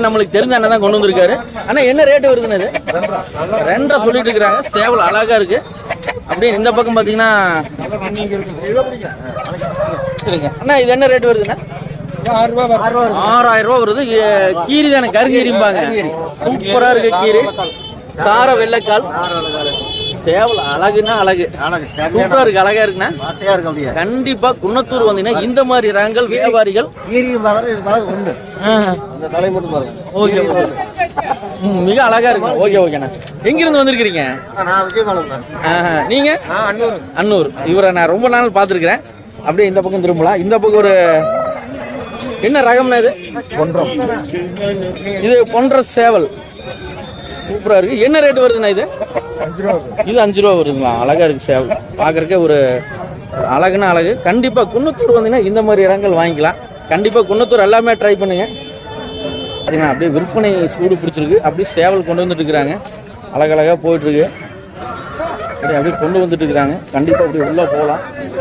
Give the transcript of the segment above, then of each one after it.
அண்ணன் நம்மளுக்கு தெரிஞ்ச அண்ணன் தான் கொண்டு வந்திருக்காரு அண்ணா என்ன ரேட்டு வருதுன்னு இது ரெண்டரை சொல்லிட்டு இருக்கிறாங்க சேவல் அழகா இருக்கு அப்படியே இந்த பக்கம் பாத்தீங்கன்னா இருங்க அண்ணா இது என்ன ரேட் வருதுண்ணா ஆறாயிரம் ரூபா வருது இது கீரி தானே கருகீரிம்பாங்க சூப்பரா இருக்கு கீரி சார வெள்ளைக்கால் சேவல் அழகுன்னா அழகு சூப்பரா இருக்கு அழகா இருக்குண்ணா வாட்டையா இருக்க அப்படியே கண்டிப்பா குன்னத்தூர் வந்தீங்கன்னா இந்த மாதிரி ரகங்கள் வியாபாரிகள் கீரியும் பாருங்க இது பாருங்க உண்டு ஆ, இந்த தலை மட்டும் பாருங்க ஓகே ஓகே ம், மிக அழகா இருக்கு ஓகே ஓகேண்ணா எங்கிருந்து வந்திருக்கிறீங்க ஆ, நான் விஜயபாலம் தான் ஆஹா, நீங்க அன்னூர் அன்னூர் இவரை நான் ரொம்ப நாள் பார்த்துருக்கிறேன் அப்படியே இந்த பக்கம் திரும்பலாம் இந்த பக்கம் ஒரு என்ன ரகம்னா இது ஒன்றும் இது பொன்ற சேவல் சூப்பரா இருக்கு என்ன ரேட் வருதுண்ணா இது அஞ்சு ரூபா இது அஞ்சு ரூபா வருதுங்களா அழகா இருக்கு சேவல் பார்க்கறக்கே ஒரு ஒரு அழகுனா அழகு கண்டிப்பா குன்னத்தூர் வந்தீங்கன்னா இந்த மாதிரி இடங்கள் வாங்கிக்கலாம் கண்டிப்பா குன்னத்தூர் எல்லாமே ட்ரை பண்ணுங்க பார்த்தீங்கன்னா அப்படியே விற்பனை சூடு பிடிச்சிருக்கு அப்படியே சேவல் கொண்டு வந்துட்டு இருக்கிறாங்க அழகழகா போயிட்டு இருக்கு அப்படியே அப்படியே கொண்டு வந்துட்டு இருக்கிறாங்க கண்டிப்பா அப்படியே உள்ள போகலாம்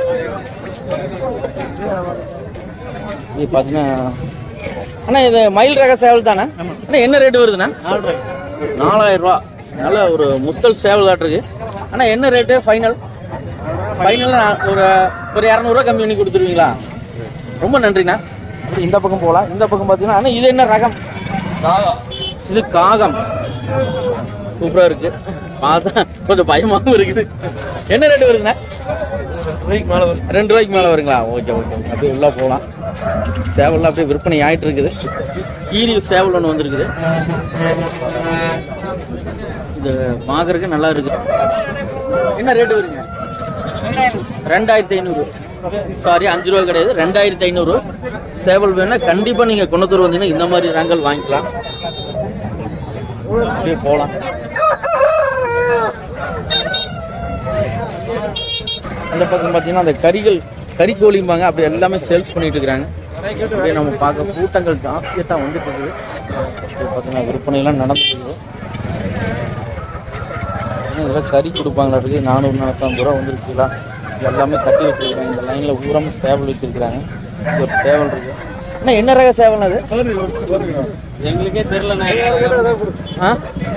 இது பார்த்தீங்கன்னா அண்ணா இது மயில் ரக சேவல் தானே அண்ணா என்ன ரேட் வருதுண்ணா நாலாயிரம் ரூபா நல்ல ஒரு முத்தல் சேவல் இருக்கு அண்ணா என்ன ரேட்டு ஃபைனல் ஃபைனல் ஒரு ஒரு இரநூறுவா கம்மி பண்ணி கொடுத்துருவீங்களா ரொம்ப நன்றிண்ணா அப்படி இந்த பக்கம் போகலாம் இந்த பக்கம் பார்த்தீங்கன்னா அண்ணா இது என்ன ரகம் இது காகம் சூப்பராக இருக்கு பார்த்தா கொஞ்சம் பயமாகவும் இருக்குது என்ன ரேட்டு வருதுண்ணா ரெண்டு ரூபாய்க்கு மேலே வருங்களா ஓகே ஓகே அப்படியே உள்ள போகலாம் சேவல்லாம் அப்படியே விற்பனை ஆயிட்டு இருக்குது கீரி சேவல் ஒன்று வந்திருக்குது இது பார்க்கறதுக்கு நல்லா இருக்கு என்ன ரேட்டு வருங்க ரெண்டாயிரத்தி ஐநூறு சாரி அஞ்சு ரூபா கிடையாது ரெண்டாயிரத்தி ஐநூறு சேவல் வேணா கண்டிப்பாக நீங்கள் குணத்தூர் வந்தீங்கன்னா இந்த மாதிரி ரகங்கள் வாங்கிக்கலாம் அப்படியே போகலாம் அந்த பக்கம் பார்த்தீங்கன்னா அந்த கறிகள் கறிக்கோழிம்பாங்க அப்படி எல்லாமே சேல்ஸ் பண்ணிட்டு இருக்கிறாங்க அப்படியே நம்ம பார்க்க கூட்டங்கள் ஜாஸ்தியாக தான் வந்துட்டு இருக்குது இப்போ பார்த்தீங்கன்னா விற்பனையெல்லாம் நடந்துட்டு இருக்குது இன்னும் இதெல்லாம் கறி கொடுப்பாங்களா இருக்கு நானூறு நானூற்றம்பது ரூபா வந்துருக்குங்களா இது எல்லாமே கட்டி வச்சிருக்காங்க இந்த லைனில் ஊரம் சேவல் வச்சிருக்கிறாங்க இது ஒரு சேவல் இருக்கு அண்ணா என்ன ரக சேவல் அது எங்களுக்கே தெரியலண்ணா ஆ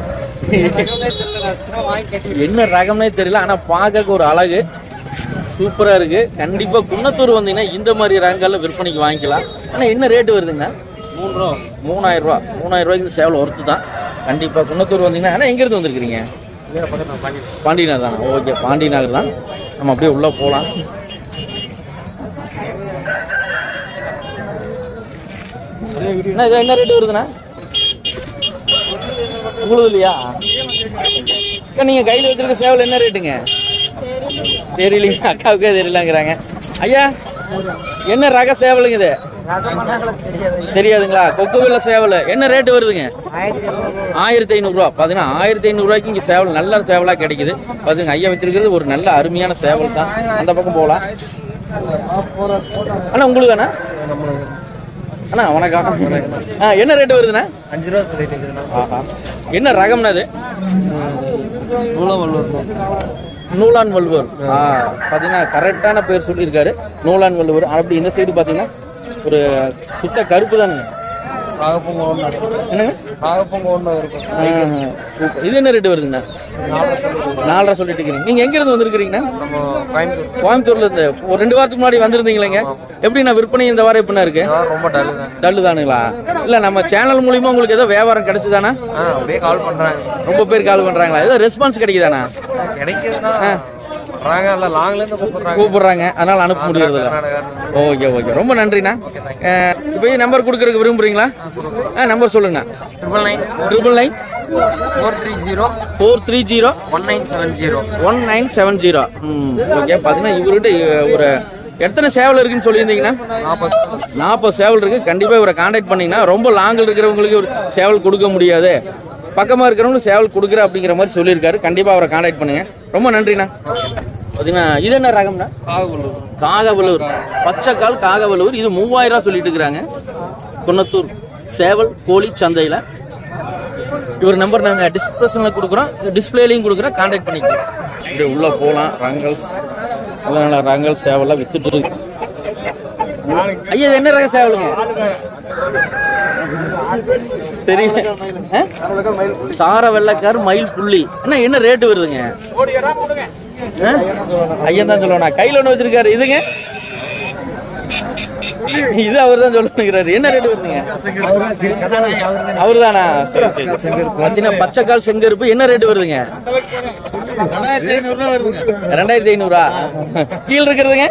என்ன ரகம்னே தெரியல ஆனா பார்க்க ஒரு அழகு சூப்பரா இருக்கு கண்டிப்பா குன்னத்தூர் வந்தீங்கன்னா இந்த மாதிரி ரகங்கள்ல விற்பனைக்கு வாங்கிக்கலாம் ஆனா என்ன ரேட் வருதுங்க மூணு ரூபா மூணாயிரம் ரூபா மூணாயிரம் ரூபாய்க்கு இந்த சேவல் ஒர்த்து தான் கண்டிப்பா குன்னத்தூர் வந்தீங்கன்னா ஆனா எங்க இருந்து வந்திருக்கிறீங்க பாண்டியநகர் தானே ஓகே பாண்டியநகர் தான் நம்ம அப்படியே உள்ள போகலாம் அண்ணா இது என்ன ரேட் வருதுண்ணா உங்களுக்கு இல்லையா அக்கா நீங்க கையில் வச்சிருக்க சேவல் என்ன ரேட்டுங்க தெரியலீங்க அக்காவுக்கே தெரியலங்கிறாங்க ஐயா என்ன ரக சேவலுங்க இது தெரியாதுங்களா கொக்கு வெள்ள சேவல் என்ன ரேட்டு வருதுங்க ஆயிரத்தி ஐநூறுரூவா பார்த்தீங்கன்னா ஆயிரத்தி ஐநூறுரூவாய்க்கு இங்கே சேவல் நல்ல சேவலாக கிடைக்குது பார்த்துங்க ஐயா வச்சிருக்கிறது ஒரு நல்ல அருமையான சேவல் தான் அந்த பக்கம் போகலாம் அண்ணா உங்களுக்கு வேணா அண்ணா வணக்கம் ஆ என்ன ரேட்டு வருதுண்ணா அஞ்சு ரூபா சொல்லிட்டு ஆஹா என்ன ரகம்னா அது நூலவல்லூர் நூலான் வள்ளுவர் ஆ பார்த்தீங்கன்னா கரெக்டான பேர் சொல்லியிருக்காரு நூலான் வள்ளுவர் அப்படி இந்த சைடு பார்த்தீங்கன்னா ஒரு சுத்த கருப்பு தானுங்க காகப்பொங்க ஒன்று என்னங்க காகப்பொங்க ஒன்று இருக்கும் ஆஹா, சூப்பர். இது என்ன ரேட்டு வருதுங்கண்ணா நாலரை சொல்லிட்டு இருக்கிறீங்க நீங்க எங்க இருந்து வந்திருக்கிறீங்கண்ணா நம்ம கோயம்புத்தூர் கோயம்புத்தூர்ல இருந்து ஒரு ரெண்டு வாரத்துக்கு முன்னாடி வந்திருந்தீங்களேங்க எப்படி நான் விற்பனை இந்த வாரம் எப்படின்னா இருக்கு ரொம்ப டல்லு தான் டல்லு தானுங்களா இல்ல நம்ம சேனல் மூலியமா உங்களுக்கு ஏதோ வியாபாரம் கிடைச்சுதானா ஆ அப்படியே கால் பண்ணுறாங்க ரொம்ப பேர் கால் பண்றாங்களா ஏதோ ரெஸ்பான்ஸ் கிடைக்குதானா கிடைக்கிறது தான் வர்றாங்க இல்லை லாங்லேருந்து கூப்பிட்றாங்க கூப்பிடுறாங்க அதனால அனுப்ப முடியறது இல்ல கர்நாடகா ஓகே ஓகே ரொம்ப நன்றிண்ணா அஹ், இப்போ இது நம்பர் கொடுக்கறதுக்கு விரும்புறீங்களா ஆ நம்பர் சொல்லுங்கண்ணா triple nine triple nine four three zero four three zero one nine seven zero one nine seven zero ம் ஓகே பார்த்தீங்கன்னா இவர்கிட்ட அஹ், ஒரு எத்தனை சேவல் இருக்குன்னு சொல்லியிருந்தீங்கன்னா நாற்பது நாற்பது சேவல் இருக்கு கண்டிப்பாக இவரை காண்டாக்ட் பண்ணீங்கன்னா ரொம்ப லாங்கில் இருக்கிறவங்களுக்கு ஒரு சேவல் கொடுக்க முடியாது பக்கமாக இருக்கிறவங்களுக்கு சேவல் கொடுக்குற அப்படிங்கிற மாதிரி சொல்லியிருக்காரு கண்டிப்பாக அவரை காண்டாக்ட் பண்ணுங்க ரொம்ப நன்றிண்ணா பார்த்தீங்கன்னா இது என்ன ரகம்னா காகப்பொல்லூர் காகவலூர் பச்சைக்கால் காகவலூர் இது மூவாயிரம் ரூபா சொல்லிட்டு இருக்கிறாங்க குன்னத்தூர் சேவல் கோழி சந்தையில் இவர் நம்பர் நாங்கள் டிஸ்கிரிப்ஷனில் கொடுக்குறோம் டிஸ்பிளேலையும் கொடுக்குறோம் காண்டாக்ட் பண்ணிக்கலாம் இப்படி உள்ளே போகலாம் ரங்கல்ஸ் நல்ல ரங்கல் சேவல்லாம் வித்துட்டு இருக்கு ஐயா இது என்ன ரக சேவலுங்க தெரியல ஆ? சார வெள்ளக்கார் மயில் புள்ளி அண்ணா என்ன ரேட்டு வருதுங்க ஆ? ஐயன் தான் சொல்லுவானா கையில் ஒன்று வச்சிருக்காரு இதுங்க இது அவர் தான் சொல்லுங்கிறாரு என்ன ரேட்டு வருதுங்க அவர்தானா சரி சரி பார்த்தீங்கன்னா பச்சைக்கால் செங்கருப்பு என்ன ரேட்டு வருதுங்க ரெண்டாயிரத்தி ஐநூறா கீழ இருக்கிறதுங்க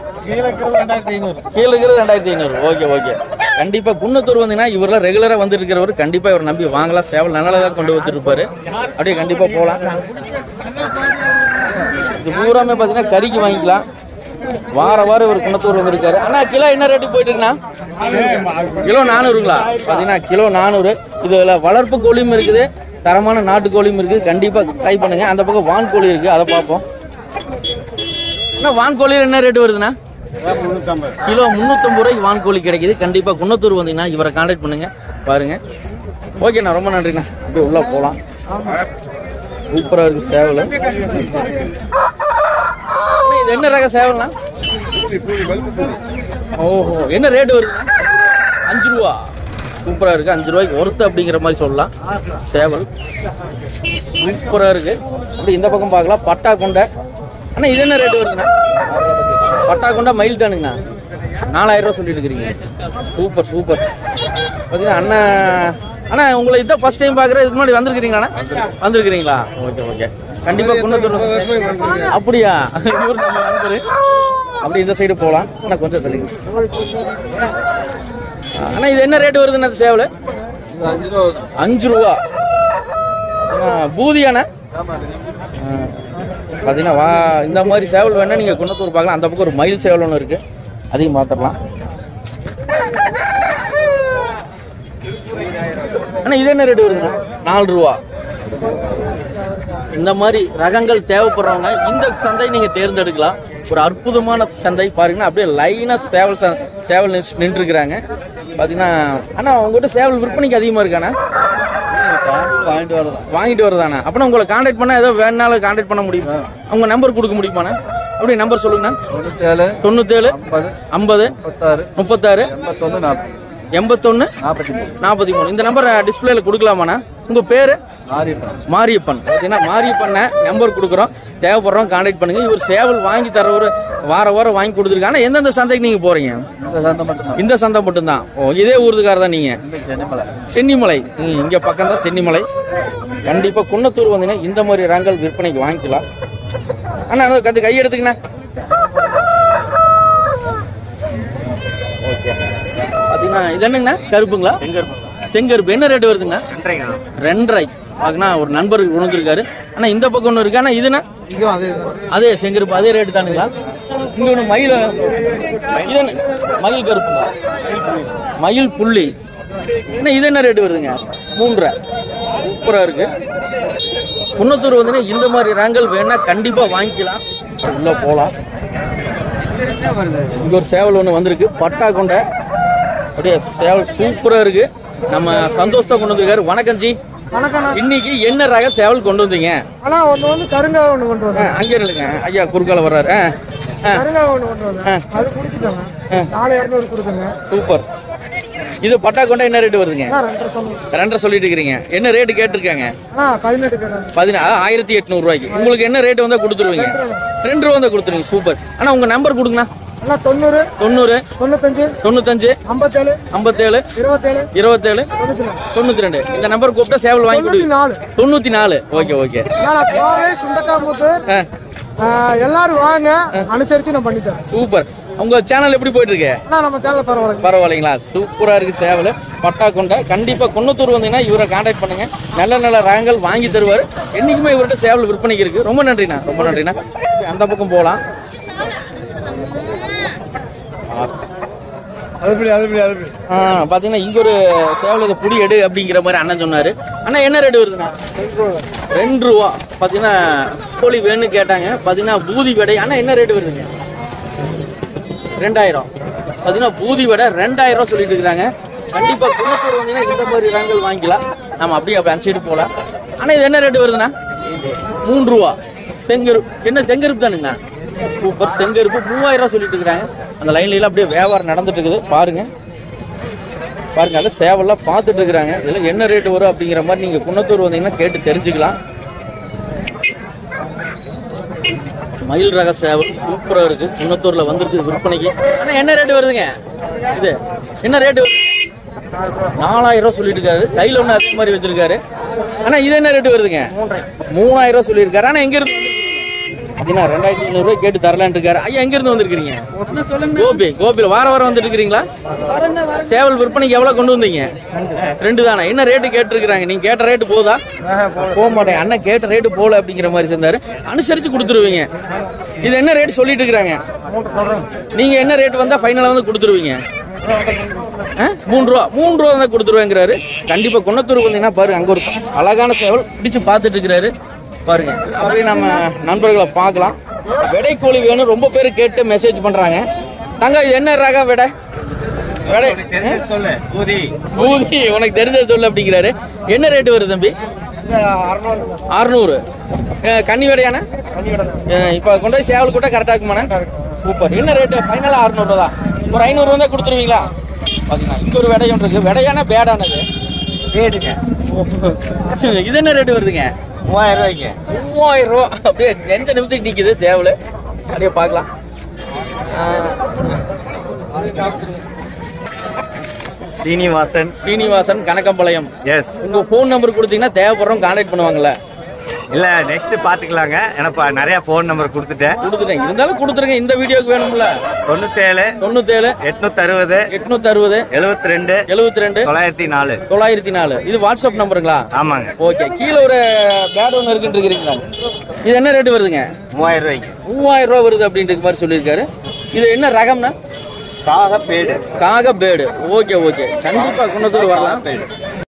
கீழ இருக்கிறது ரெண்டாயிரத்தி ஐநூறு ஓகே ஓகே கண்டிப்பா குன்னத்தூர் வந்தீங்கன்னா இவரெல்லாம் ரெகுலரா வந்து இருக்கிறவர் கண்டிப்பா இவர் நம்பி வாங்கலாம் சேவல் நல்லதா கொண்டு வந்துருப்பாரு அப்படியே கண்டிப்பா போலாம் இது பூராமே பாத்தீங்கன்னா கறிக்கு வாங்கிக்கலாம் வார வாரம் இவர் குன்னத்தூர் வந்திருக்காரு அண்ணா கிலோ என்ன ரேட்டு போயிட்டு இருக்குண்ணா கிலோ நானூறுங்களா பார்த்தீங்கன்னா கிலோ நானூறு இதில் வளர்ப்பு கோழியும் இருக்குது தரமான நாட்டு கோழியும் இருக்குது கண்டிப்பாக ட்ரை பண்ணுங்க அந்த பக்கம் வான் கோழி இருக்குது அதை பார்ப்போம் அண்ணா வான் கோழியில் என்ன ரேட்டு வருதுண்ணா கிலோ முந்நூற்றம்பது ரூபாய்க்கு வான் கோழி கிடைக்குது கண்டிப்பாக குன்னத்தூர் வந்தீங்கன்னா இவரை கான்டாக்ட் பண்ணுங்க பாருங்க ஓகேண்ணா ரொம்ப நன்றிண்ணா அப்படியே உள்ளே போகலாம் சூப்பராக இருக்குது சேவல் அண்ணா, இது என்ன ரக சேவல்ண்ணா ஓஹோ என்ன ரேட் வருது அஞ்சு ரூபா சூப்பரா இருக்கு அஞ்சு ரூபாய்க்கு ஒருத்து அப்படிங்கிற மாதிரி சொல்லலாம் சேவல் சூப்பரா இருக்கு அப்படி இந்த பக்கம் பார்க்கலாம் பட்டா கொண்டை அண்ணா இது என்ன ரேட் வருதுண்ணா பட்டா கொண்டா மயில் தானுங்கண்ணா நாலாயிரம் ரூபா சொல்லிட்டு இருக்கிறீங்க சூப்பர் சூப்பர் பார்த்தீங்கன்னா அண்ணா அண்ணா உங்களை இதான் ஃபர்ஸ்ட் டைம் பார்க்குறேன் இதுக்கு முன்னாடி வந்திருக்கிறீங்களா வந்திருக்கிறீங்களா ஓகே ஓகே கண்டிப்பாக குன்னத்தூர் அப்படியா இவர் நம்ம நண்பர் அப்படி இந்த சைடு போகலாம் அண்ணா கொஞ்சம் தள்ளிங்க அண்ணா இது என்ன ரேட் வருதுண்ணா இந்த சேவல் அஞ்சு ரூபா அண்ணா, பூதியாண்ணா ஆ, பார்த்தீங்கன்னா வா இந்த மாதிரி சேவல் வேணா நீங்கள் குன்னத்தூர் பார்க்கலாம் அந்த பக்கம் ஒரு மயில் சேவல் ஒன்று இருக்கு அதையும் பார்த்துடலாம் அண்ணா இது என்ன ரேட் வருதுண்ணா நாலு ரூபா இந்த மாதிரி ரகங்கள் தேவைப்படுறவங்க இந்த சந்தை நீங்க தேர்ந்தெடுக்கலாம் ஒரு அற்புதமான சந்தை பாருங்கன்னா அப்படியே லைனா சேவல் ச- சேவல் நின்று இருக்கிறாங்க பாத்தீங்கன்னா அண்ணா உங்ககிட்ட சேவல் விற்பனைக்கு அதிகமா இருக்காண்ணா வாங்கிட்டு வரதா வாங்கிட்டு வரதாண்ணா அப்பனா உங்களை கான்டாக்ட் பண்ணா ஏதோ வேணாலும் கான்டாக்ட் பண்ண முடியுமா உங்க நம்பர் கொடுக்க முடியுமாண்ணா அப்படியே நம்பர் சொல்லுங்கண்ணா தொண்ணூத்தேழு தொண்ணூத்தேழு ஐம்பது ஐம்பது முப்பத்தாறு முப்பத்தாறு எண்பத்தொன்று நாற்பது எண்பத்தொன்னு நாற்பத்தி மூணு நாற்பத்தி மூணு இந்த நம்பர் டிஸ்பிளேல கொடுக்கலாமாண்ணா உங்க பேரு ஆரியப்பன் மாரியப்பன் பார்த்தீங்கன்னா மாரியப்பனை நம்பர் கொடுக்குறோம் தேவைப்படுறோம் கான்டாக்ட் பண்ணுங்க இவர் சேவல் வாங்கி தரவர் வார வாரம் வாங்கி கொடுத்துருக்காங்க ஆனால் எந்தெந்த சந்தைக்கு நீங்க போறீங்க இந்த சந்தை மட்டும்தான் இந்த சந்தை மட்டும்தான் ஓ இதே ஊருக்கார தான் நீங்க இந்த சென்னிமலை சென்னிமலை ம், இங்க பக்கம் தான் சென்னிமலை கண்டிப்பா குன்னத்தூர் வந்தீங்கன்னா இந்த மாதிரி ரகங்கள் விற்பனைக்கு வாங்கிக்கலாம் அண்ணா அண்ணா, கத்து கை எடுத்துக்கண்ணா ஓகே பார்த்தீங்கன்னா இது என்னங்கண்ணா கருப்புங்களா செங்கருப்பு என்ன ரேட் வருதுங்க ரெண்டரை பார்க்கனா ஒரு நண்பர் உணர்ந்துருக்காரு அண்ணா இந்த பக்கம் ஒன்று இருக்கு அண்ணா இதுண்ணா இதுவும் அதே அதே செங்கருப்பு அதே ரேட்டு தானுங்களா இங்க ஒன்று மயில் இது என்ன மயில் கருப்புங்களா மயில் புள்ளி என்ன இது என்ன ரேட்டு வருதுங்க மூன்றரை சூப்பராக இருக்கு குன்னத்தூர் வந்து இந்த மாதிரி ரகங்கள் வேணா கண்டிப்பா வாங்கிக்கலாம் உள்ள போகலாம் இங்க ஒரு சேவல் ஒன்று வந்திருக்கு பட்டா கொண்ட அப்படியே சேவல் சூப்பரா இருக்கு நம்ம சந்தோஷத்தை கொண்டு வந்திருக்காரு வணக்கம் ஜி வணக்கண்ணா இன்னைக்கு என்ன ரக சேவல் கொண்டு வந்தீங்க அண்ணா ஒன்று வந்து கருங்கா ஒன்று கொண்டு ஆ, வந்தேன் அங்கே இல்லைங்க ஐயா குறுக்கால வர்றாரு ஆ, ஆ, கருங்கா ஒன்று கொண்டு வந்தேன் அது கொடுத்துட்டேங்க நாலு இரநூறு கொடுத்துங்க சூப்பர் இது பட்டா கொண்டா என்ன ரேட்டு வருதுங்க அண்ணா ரெண்டரை சொல்லுங்க ரெண்டரை சொல்லிட்டு இருக்கிறீங்க என்ன ரேட்டு கேட்டிருக்காங்க அண்ணா பதினெட்டு பேர் பதினா ஆயிரத்தி எட்நூறு ரூபாய்க்கு உங்களுக்கு என்ன ரேட் வந்தா கொடுத்துருவீங்க ரெண்டு ரூபா வந்தா கொடுத்துருவீங்க சூப்பர் அண்ணா உங்க நம்பர் கொடுங்கண்ணா அண்ணா தொண்ணூறு தொண்ணூறு தொண்ணூத்தஞ்சு தொண்ணூத்தஞ்சு ஐம்பத்தேழு ஐம்பத்தேழு இருபத்தேழு இருபத்தேழு தொண்ணூற்றி நாலு தொண்ணூத்தி ரெண்டு இந்த நம்பர் கூப்பிட்டா சேவல் வாங்கி தொண்ணூற்றி கொடுங்க நாலு தொண்ணூத்தி நாலு ஓகே ஓகே நான் கோவை சுண்டக்காம்புத்தூர் ஆ, ஆ, எல்லாரும் வாங்க அனுசரிச்சு நான் பண்ணித்தரேன் சூப்பர் உங்க சேனல் எப்படி போயிட்டு இருக்கு அண்ணா நம்ம சேனல் பரவாயில்ல பரவாயில்லைங்களா சூப்பரா இருக்கு சேவல் பட்டா கொண்ட கண்டிப்பா குன்னத்தூர் வந்தீங்கன்னா இவரை கான்டாக்ட் பண்ணுங்க நல்ல நல்ல ரகங்கள் வாங்கி தருவார் என்னைக்குமே இவர்கிட்ட சேவல் விற்பனைக்கு இருக்கு ரொம்ப நன்றிண்ணா ரொம்ப நன்றிண்ணா அந்த பக்கம் போகலாம் அதுபடி அதுபடி அதுபடி ஆ, பாத்தீங்கன்னா இங்க ஒரு சேவல் இதை புடி எடு அப்படிங்கிற மாதிரி அண்ணன் சொன்னாரு அண்ணா என்ன ரேட் வருதுண்ணா ரெண்டு ரூபா பாத்தீங்கன்னா கோழி வேணும்னு கேட்டாங்க பாத்தீங்கன்னா பூதி வடை அண்ணா என்ன ரேட் வருதுங்க ரெண்டாயிரம் பாத்தீங்கன்னா பூதி வடை ரெண்டாயிரம் ரூபா சொல்லிட்டு இருக்காங்க கண்டிப்பா குணத்தூர் வந்தீங்கன்னா இந்த மாதிரி ரகங்கள் வாங்கிக்கலாம் நம்ம அப்படியே அப்படி அந்த சைடு போகலாம் அண்ணா இது என்ன ரேட் வருதுண்ணா மூன்று ரூபா செங்கருப்பு என்ன செங்கருப்பு தானுங்கண்ணா சூப்பர் செங்கருப்பு மூவாயிரம் ரூபா சொல்லிட்டு இருக்காங்க அந்த லைன்ல எல்லாம் அப்படியே வியாபாரம் நடந்துட்டு இருக்குது பாருங்க பாருங்க அதில் சேவல்லாம் பார்த்துட்டு இருக்கிறாங்க இதில் என்ன ரேட் வரும் அப்படிங்கிற மாதிரி நீங்கள் குன்னத்தூர் வந்தீங்கன்னா கேட்டு தெரிஞ்சுக்கலாம் மயில் ரக சேவல் சூப்பராக இருக்கு குன்னத்தூரில் வந்திருக்கு விற்பனைக்கு ஆனால் என்ன ரேட்டு வருதுங்க இது என்ன ரேட்டு நாலாயிரம் ரூபா சொல்லிட்டு இருக்காரு கையில் ஒன்று அதே மாதிரி வச்சிருக்காரு ஆனால் இது என்ன ரேட்டு வருதுங்க மூணாயிரம் ரூபா சொல்லியிருக்காரு ஆனால் எங்க இருந்து அப்படின்னா ரெண்டாயிரத்தி ஐநூறுரூவா கேட்டு தரலான்னு இருக்காரு ஐயா எங்க இருந்து வந்திருக்கிறீங்க கோபி கோபியில் வார வாரம் வந்துட்டு இருக்கிறீங்களா சேவல் விற்பனைக்கு எவ்வளோ கொண்டு வந்தீங்க ரெண்டு தானே என்ன ரேட்டு கேட்டிருக்கிறாங்க நீங்க கேட்ட ரேட்டு போதா போக மாட்டேன் அண்ணன் கேட்ட ரேட்டு போல அப்படிங்கிற மாதிரி சேர்ந்தாரு அனுசரிச்சு கொடுத்துருவீங்க இது என்ன ரேட் சொல்லிட்டு இருக்கிறாங்க நீங்க என்ன ரேட் வந்தா ஃபைனலா வந்து கொடுத்துருவீங்க ஆ? மூணு ரூபா மூணு ரூபா தான் கொடுத்துருவேங்கிறாரு கண்டிப்பா குன்னத்தூர் வந்தீங்கன்னா பாருங்க அங்க ஒரு அழகான சேவல் பிடிச்சு பார்த்துட்டு இருக்கிறாரு பாருங்க அப்படியே நம்ம நண்பர்களை பார்க்கலாம் விடை கோழி வேணும் ரொம்ப பேர் கேட்டு மெசேஜ் பண்றாங்க தங்க இது என்ன ரகம் விடை விடை சொல்லு பூரி பூதி உனக்கு தெரிஞ்சது சொல்லு அப்படிங்கிறாரு என்ன ரேட்டு வருது தம்பி அறுநூறு கன்னி விடையானே இப்போ கொண்டு போய் சேவல் கூட கரெக்டாக இருக்குமாண்ணே சூப்பர் என்ன ரேட்டு ஃபைனலாக அறுநூறு தான் ஒரு ஐநூறு தான் கொடுத்துருவீங்களா பார்த்தீங்கன்னா இங்கே ஒரு விடையும் இருக்கு விடையான பேடானது ரேட்டுங்க இது என்ன ரேட்டு வருதுங்க மூவாயிரம் ரூபாய்க்கு மூவாயிரம் ரூபா அப்படியே எந்த நிமிஷத்துக்கு நிற்கிது சேவல் அப்படியே பார்க்கலாம் சீனிவாசன் சீனிவாசன் கனகம்பாளையம் எஸ் உங்க ஃபோன் நம்பர் கொடுத்தீங்கன்னா தேவைப்படுறவங்க கான்டாக்ட் பண்ணுவாங்கல்ல இல்ல நெக்ஸ்ட் பாத்துக்கலாங்க ஏன்னா நிறைய போன் நம்பர் கொடுத்துட்டேன் கொடுத்துட்டேன் இருந்தாலும் கொடுத்துருங்க இந்த வீடியோக்கு வேணும்ல தொண்ணூத்தேழு தொண்ணூத்தேழு எட்நூத்தி அறுபது எட்நூத்தி அறுபது எழுபத்தி ரெண்டு எழுபத்தி ரெண்டு தொள்ளாயிரத்தி நாலு தொள்ளாயிரத்தி நாலு இது வாட்ஸ்அப் நம்பருங்களா ஆமாங்க ஓகே கீழே ஒரு பேட் ஒன்று இருக்குன்னு இருக்கிறீங்களா இது என்ன ரேட்டு வருதுங்க மூவாயிரம் ரூபாய்க்கு மூவாயிரம் ரூபா வருது அப்படின்ற மாதிரி சொல்லியிருக்காரு இது என்ன ரகம்னா காக பேடு காக பேடு ஓகே ஓகே கண்டிப்பா குன்னத்தூர் வரலாம்